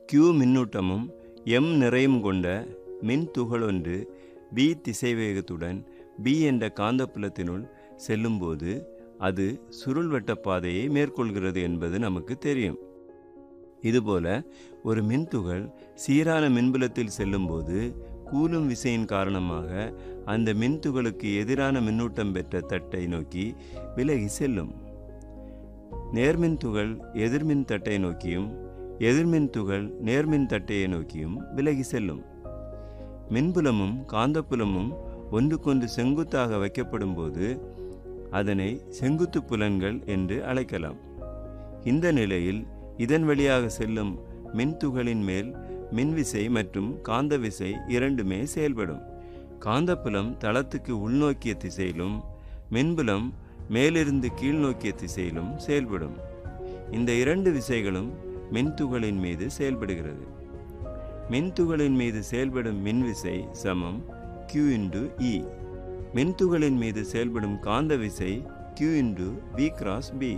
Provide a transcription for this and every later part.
Q மின்னூட்டமும் M நிறையும் கொண்ட மின் துகளொன்று B திசைவேகத்துடன் B என்ற காந்தப்புலத்தினுள் செல்லும்போது அது சுருள்வட்ட பாதையை மேற்கொள்கிறது என்பது நமக்கு தெரியும் இதுபோல ஒரு மின்துகள் சீரான மின்புலத்தில் செல்லும்போது கூலும் விசையின் காரணமாக அந்த மின்துகளுக்கு எதிரான மின்னூட்டம் பெற்ற தட்டை நோக்கி விலகி செல்லும் நேர்மின் துகள் எதிர்மின் தட்டை நோக்கியும் எதிர்மின் துகள் நேர்மின் தட்டையை நோக்கியும் விலகி செல்லும் மின்புலமும் காந்தப்புலமும் ஒன்றுக்கொன்று செங்குத்தாக வைக்கப்படும் போது அதனை செங்குத்து புலன்கள் என்று அழைக்கலாம் இந்த நிலையில் இதன் வழியாக செல்லும் மின்துகளின் மேல் மின்விசை மற்றும் காந்த விசை இரண்டுமே செயல்படும் காந்தப்புலம் தளத்துக்கு உள்நோக்கிய திசையிலும் மின்புலம் மேலிருந்து கீழ்நோக்கிய திசையிலும் செயல்படும் இந்த இரண்டு விசைகளும் மின்துகளின் மீது செயல்படுகிறது மின்துகளின் மீது செயல்படும் மின்விசை சமம் q இன்டு இ மின்துகளின் மீது செயல்படும் காந்த விசை q into B cross B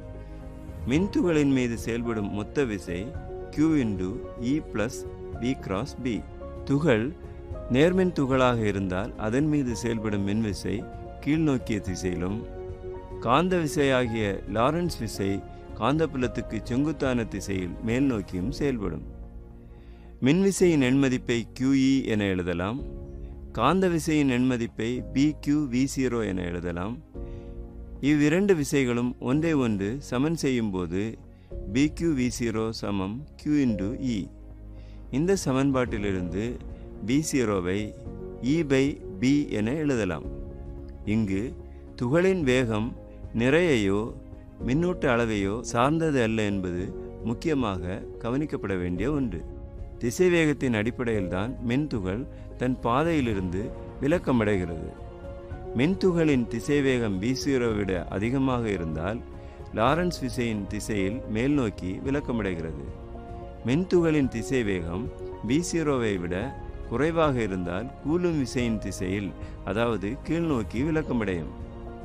மின்துகளின் மீது செயல்படும் மொத்த விசை q into E plus B cross B துகள் நேர்மின் துகளாக இருந்தால் அதன் மீது செயல்படும் மின்விசை கீழ்நோக்கிய திசையிலும் காந்த விசையாகிய லாரன்ஸ் விசை காந்தப்புலத்துக்கு செங்குத்தான திசையில் மேல் நோக்கியும் செயல்படும் மின்விசையின் எண்மதிப்பை QE என எழுதலாம் காந்த விசையின் எண்மதிப்பை BQ V0 என எழுதலாம் இவ்விரண்டு விசைகளும் ஒன்றை ஒன்று சமன் செய்யும்போது BQ V0 சமம் Q இன்டு E இந்த சமன்பாட்டிலிருந்து V0வை E பை B என எழுதலாம் இங்கு துகளின் வேகம் நிறையையோ மின்னூட்ட அளவையோ சார்ந்தது அல்ல என்பது முக்கியமாக கவனிக்கப்பட வேண்டிய ஒன்று திசைவேகத்தின் அடிப்படையில்தான் மின்துகள் தன் பாதையிலிருந்து விலக்கமடைகிறது மின்துகளின் திசைவேகம் V0 விட அதிகமாக இருந்தால் லாரன்ஸ் விசையின் திசையில் மேல்நோக்கி விலக்கமடைகிறது மின்துகளின் திசைவேகம் V0வை விட குறைவாக இருந்தால் கூலும் விசையின் திசையில் அதாவது கீழ்நோக்கி விலக்கமடையும்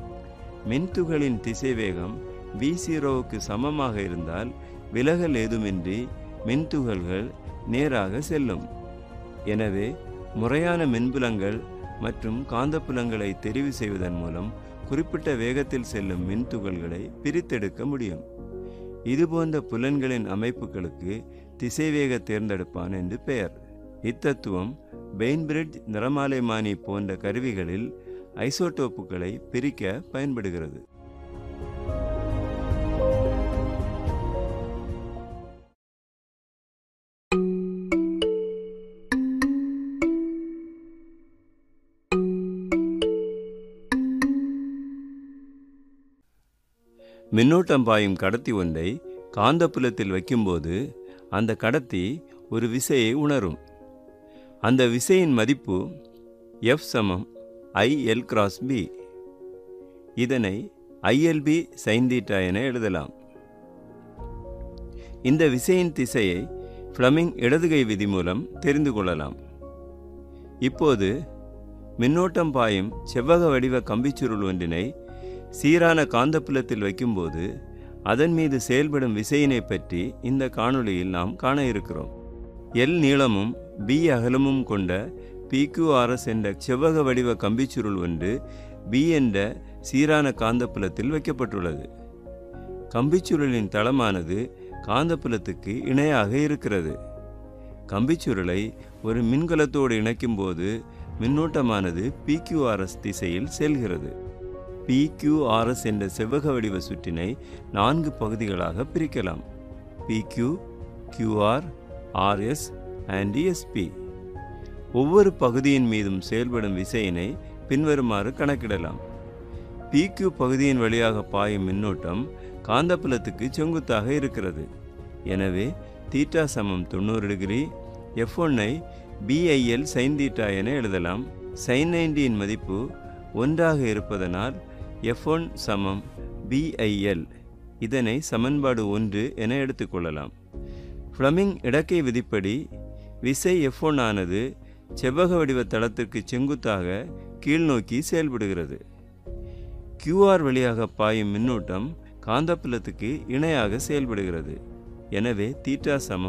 மின்துகளின் திசைவேகம் V0வுக்கு சமமாக இருந்தால் விலகல் ஏதுமின்றி மின்துகள்கள் நேராக செல்லும் எனவே முறையான மின்புலங்கள் மற்றும் காந்தப்புலங்களை தெரிவு செய்வதன் மூலம் குறிப்பிட்ட வேகத்தில் செல்லும் மின்துகள்களை பிரித்தெடுக்க முடியும் இதுபோன்ற புலன்களின் அமைப்புகளுக்கு திசைவேக தேர்ந்தெடுப்பான் என்று பெயர் இத்தத்துவம் பெயின்பிரிட்ஜ் நிறமாலைமானி போன்ற கருவிகளில் ஐசோடோப்புகளை பிரிக்க பயன்படுகிறது மின்னோட்டம் பாயும் கடத்தி ஒன்றை காந்தப்புலத்தில் வைக்கும்போது அந்த கடத்தி ஒரு விசையை உணரும் அந்த விசையின் மதிப்பு F சமம் ஐ எல் கிராஸ் பி இதனை ஐஎல்பி சைன் தீட்டா என எழுதலாம் இந்த விசையின் திசையை ஃப்ளமிங் இடதுகை விதி மூலம் தெரிந்து கொள்ளலாம் இப்போது மின்னோட்டம் பாயும் செவ்வக வடிவ கம்பிச்சுருள் ஒன்றினை சீரான காந்தப்புலத்தில் வைக்கும்போது அதன் மீது செயல்படும் விசையினை பற்றி இந்த காணொளியில் நாம் காண இருக்கிறோம் எல் நீளமும் பி அகலமும் கொண்ட பிக்யூஆர்எஸ் என்ற செவ்வக வடிவ கம்பிச்சுருள் ஒன்று பி என்ற சீரான காந்தப்புலத்தில் வைக்கப்பட்டுள்ளது கம்பிச்சுருளின் தளமானது காந்தப்புலத்துக்கு இணையாக இருக்கிறது கம்பிச்சுருளை ஒரு மின்கலத்தோடு இணைக்கும்போது மின்னோட்டமானது பிக்யூஆர்எஸ் திசையில் செல்கிறது பிக்யூஆர்எஸ் என்ற செவ்வக வடிவ சுற்றினை நான்கு பகுதிகளாக பிரிக்கலாம் PQ QR RS and SP ஒவ்வொரு பகுதியின் மீதும் செயல்படும் விசையினை பின்வருமாறு கணக்கிடலாம் பிக்யூ பகுதியின் வழியாக பாயும் மின்னோட்டம் காந்தப்புலத்துக்கு செங்குத்தாக இருக்கிறது எனவே தீட்டா சமம் தொண்ணூறு டிகிரி எஃப் ஒன்னை பிஐஎல் சைன் தீட்டா என எழுதலாம் சைன் நைன்டியின் மதிப்பு ஒன்றாக இருப்பதனால் எஃப் ஒன் சமம் பிஐஎல் இதனை சமன்பாடு ஒன்று என எடுத்துக்கொள்ளலாம் ஃப்ளமிங் இடக்கை விதிப்படி விசை எஃப் ஒன் ஆனது செவ்வக வடிவ தளத்திற்கு செங்குத்தாக கீழ்நோக்கி செயல்படுகிறது கியூஆர் வழியாக பாயும் மின்னூட்டம் காந்தப்புலத்துக்கு இணையாக செயல்படுகிறது எனவே தீட்டா சமம்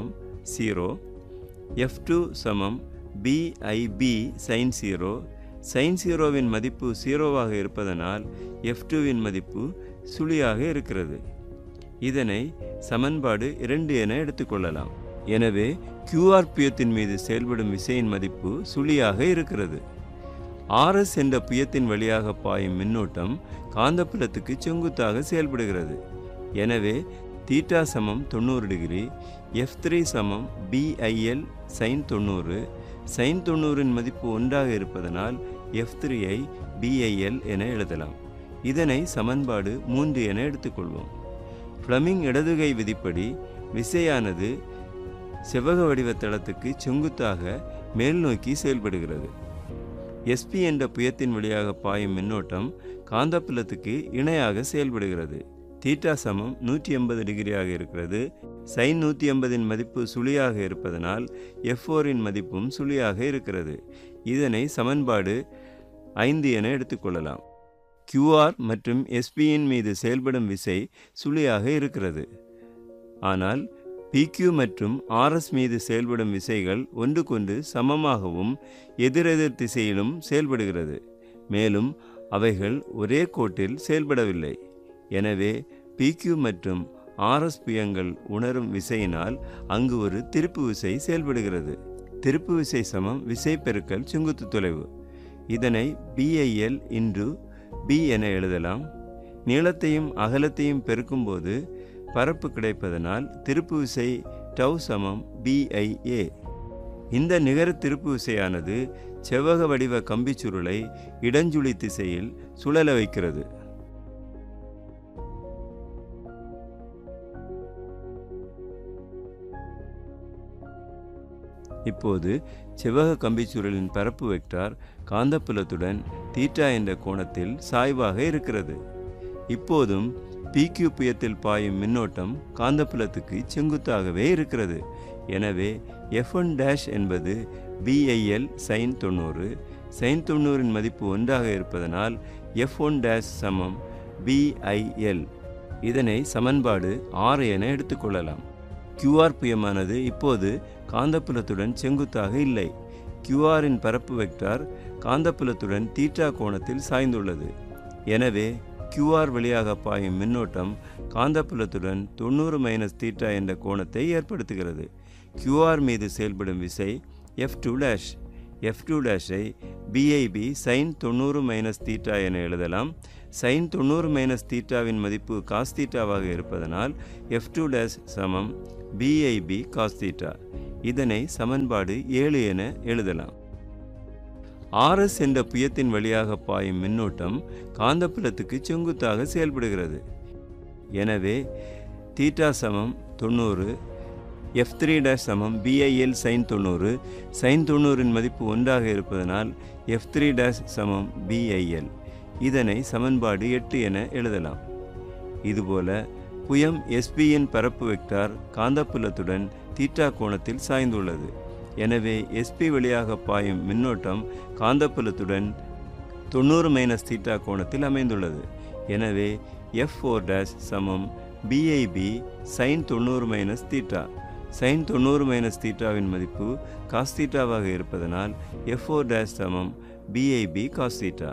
ஜீரோ எஃப் டூ சமம் பிஐபி சைன் ஜீரோ சைன் ஜீரோவின் மதிப்பு ஜீரோவாக இருப்பதனால் எஃப் டூவின் மதிப்பு சுழியாக இருக்கிறது இதனை சமன்பாடு இரண்டு என எடுத்துக்கொள்ளலாம் எனவே கியூஆர் புயத்தின் மீது செயல்படும் விசையின் மதிப்பு சுழியாக இருக்கிறது ஆர்எஸ் என்ற புயத்தின் வழியாக பாயும் மின்னோட்டம் காந்தப்புலத்துக்கு செங்குத்தாக செயல்படுகிறது எனவே தீட்டா சமம் தொண்ணூறு டிகிரி எஃப் த்ரீ சமம் பிஐஎல் சைன் தொண்ணூறு சைன் தொண்ணூறின் மதிப்பு ஒன்றாக இருப்பதனால் எஃப் த்ரீயை பிஐஎல் என எழுதலாம் இதனை சமன்பாடு மூன்று என எடுத்துக்கொள்வோம் ஃப்ளமிங் இடதுகை விதிப்படி விசையானது செவ்வக வடிவ தளத்துக்கு செங்குத்தாக மேல் நோக்கி செயல்படுகிறது எஸ்பி என்ற புயத்தின் வழியாக பாயும் மின்னோட்டம் காந்தப்புலத்துக்கு இணையாக செயல்படுகிறது தீட்டா சமம் நூற்றி எண்பது டிகிரியாக இருக்கிறது சைன் நூற்றி எண்பதின் மதிப்பு சுழியாக இருப்பதனால் எஃப்ஓரின் மதிப்பும் சுழியாக இருக்கிறது இதனை சமன்பாடு ஐந்து என எடுத்துக்கொள்ளலாம் கியூஆர் மற்றும் எஸ்பியின் மீது செயல்படும் விசை சுழியாக இருக்கிறது ஆனால் பிக்யூ மற்றும் ஆர்எஸ் மீது செயல்படும் விசைகள் ஒன்றுக்கொன்று சமமாகவும் எதிரெதிர் திசையிலும் செயல்படுகிறது மேலும் அவைகள் ஒரே கோட்டில் செயல்படவில்லை எனவே பிக்யூ மற்றும் ஆர்எஸ் புயங்கள் உணரும் விசையினால் அங்கு ஒரு திருப்பு விசை செயல்படுகிறது திருப்பு விசை சமம் விசை பெருக்கல் செங்குத்து தொலைவு இதனை பிஐஎல் இன்று பி என எழுதலாம் நீளத்தையும் அகலத்தையும் பெருக்கும்போது பரப்பு கிடைப்பதனால் திருப்பு விசை டவ் சமம் பிஐஏ இந்த நிகர திருப்பு விசையானது செவ்வக வடிவ கம்பிச் சுருளை இடஞ்சுழி திசையில் சுழல வைக்கிறது இப்போது செவ்வக கம்பிச்சுருளின் பரப்பு வெக்டார் காந்தப்புலத்துடன் தீட்டா என்ற கோணத்தில் சாய்வாக இருக்கிறது இப்போதும் பிக்யூ புயத்தில் பாயும் மின்னோட்டம் காந்தப்புலத்துக்கு செங்குத்தாகவே இருக்கிறது எனவே எஃப் ஒன் டேஷ் என்பது பிஐஎல் சைன் தொண்ணூறு சைன் தொண்ணூறின் மதிப்பு ஒன்றாக இருப்பதனால் எஃப் ஒன் டேஷ் சமம் பிஐஎல் இதனை சமன்பாடு ஆறு என எடுத்துக்கொள்ளலாம் கியூஆர் புயமானது இப்போது காந்தப்புலத்துடன் செங்குத்தாக இல்லை கியூஆரின் பரப்பு வெக்டார் காந்தப்புலத்துடன் தீட்டா கோணத்தில் சாய்ந்துள்ளது எனவே கியூஆர் வழியாக பாயும் மின்னோட்டம் காந்தப்புலத்துடன் தொண்ணூறு மைனஸ் தீட்டா என்ற கோணத்தை ஏற்படுத்துகிறது கியூஆர் மீது செயல்படும் விசை F two dash F two டேஷை பிஐபி சைன் தொண்ணூறு மைனஸ் தீட்டா என எழுதலாம் சைன் தொண்ணூறு மைனஸ் தீட்டாவின் மதிப்பு காஸ் தீட்டாவாக இருப்பதனால் எஃப் டூ டேஷ் சமம் பிஐபி காஸ் தீட்டா இதனை சமன்பாடு ஏழு என எழுதலாம் ஆர்எஸ் என்ற புயத்தின் வழியாக பாயும் மின்னோட்டம் காந்தப்புலத்துக்கு செங்குத்தாக செயல்படுகிறது எனவே தீட்டா சமம் தொண்ணூறு எஃப் த்ரீ டேஷ் சமம் பிஐஎல் சைன் தொண்ணூறு சைன் தொண்ணூறின் மதிப்பு ஒன்றாக இருப்பதனால் எஃப் த்ரீ டேஷ் சமம் பிஐஎல் இதனை சமன்பாடு எட்டு என எழுதலாம் இதுபோல புயம் எஸ்பியின் பரப்பு வெக்டார் காந்தப்புலத்துடன் தீட்டா கோணத்தில் சாய்ந்துள்ளது எனவே எஸ்பி வழியாக பாயும் மின்னோட்டம் காந்தப்புலத்துடன் தொண்ணூறு மைனஸ் தீட்டா கோணத்தில் அமைந்துள்ளது எனவே எஃப் ஃபோர் டேஷ் சமம் பிஐபி சைன் தொண்ணூறு மைனஸ் தீட்டா சைன் தொண்ணூறு மைனஸ் தீட்டாவின் மதிப்பு காஸ் தீட்டாவாக இருப்பதனால் எஃப் ஃபோர் டேஷ் சமம் பிஐபி காஸ் தீட்டா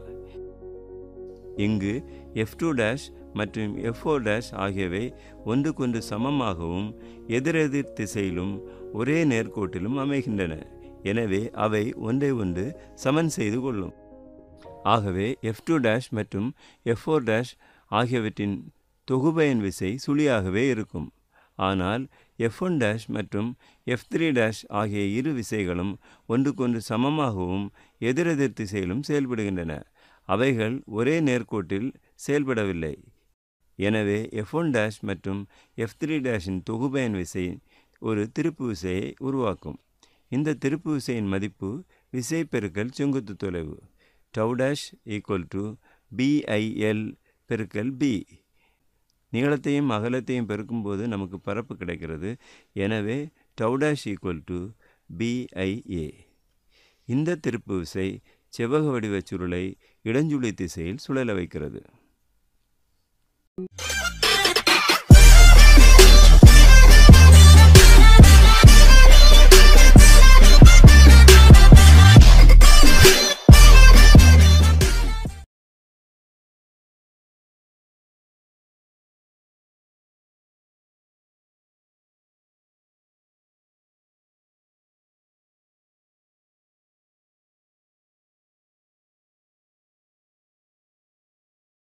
இங்கு எஃப் டூ டேஷ் மற்றும் எஃப் ஃபோர் டேஷ் ஆகியவை ஒன்றுக்கொன்று சமமாகவும் எதிரெதிர் திசையிலும் ஒரே நேர்கோட்டிலும் அமைகின்றன எனவே அவை ஒன்றை ஒன்று சமன் செய்து கொள்ளும் ஆகவே எஃப் டூ டேஷ் மற்றும் எஃப் ஃபோர் டேஷ் ஆகியவற்றின் தொகுபயன் விசை சுழியாகவே இருக்கும் ஆனால் எஃப் ஒன் டேஷ் மற்றும் எஃப் த்ரீ டேஷ் ஆகிய இரு விசைகளும் ஒன்றுக்கொன்று சமமாகவும் எதிரெதிர் திசையிலும் செயல்படுகின்றன அவைகள் ஒரே நேர்கோட்டில் செயல்படவில்லை எனவே எஃப் ஒன் டேஷ் மற்றும் எஃப் த்ரீ டேஷின் தொகுபயன் விசை ஒரு திருப்பு விசையை உருவாக்கும் இந்த திருப்பு விசையின் மதிப்பு விசை பெருக்கல் செங்குத்து தொலைவு tau dash equal to PIL பெருக்கல் பி நீளத்தையும் அகலத்தையும் பெருக்கும்போது நமக்கு பரப்பு கிடைக்கிறது எனவே tau dash equal to PIA இந்த திருப்பு விசை செவ்வக வடிவச் சுருளை இடஞ்சுழி திசையில் சுழல வைக்கிறது